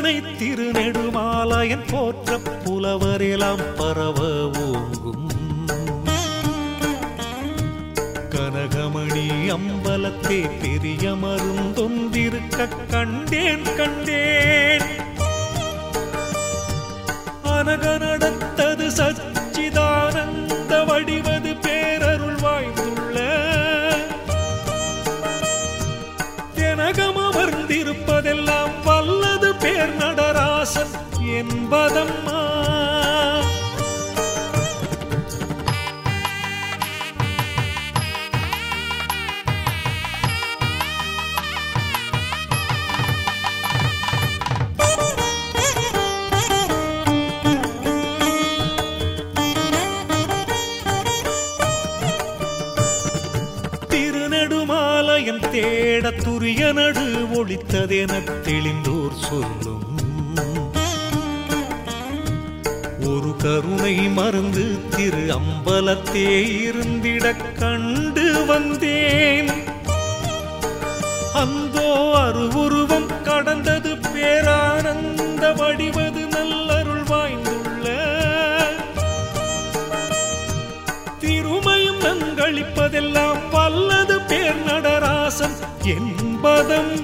தில்லை திருநெடுமாலயன் போற்ற புலவரெல்லாம் பரவ ஓங்கும் கனகமணி அம்பலத்தே பெரிய மருந்தொந்திருக்க கண்டேன் கண்டேன் அனக நடத்தது சச்சிதானந்த வடிவது பேரருள் வாய்ந்துள்ள எனகம் அமர்ந்திருப்பதெல்லாம் வல்லது பேர் நடராசன் என்பதம்மா திருநெடுமாலயன் தேட துரிய நடு ஒளித்ததெனத் தெளிந்தோர் சொல்லும் ஒரு கருணை மருந்து திரு அம்பலத்தே இருந்திடக் கண்டு வந்தேன் அந்தோ அருவுருவம் கடந்தது பேரானந்த வடிவது நல்லருள் வாய்ந்துள்ள திருமையும் நங்களிப்பதெல்லாம் வல்லது பேர் நடராசன் என்பதம்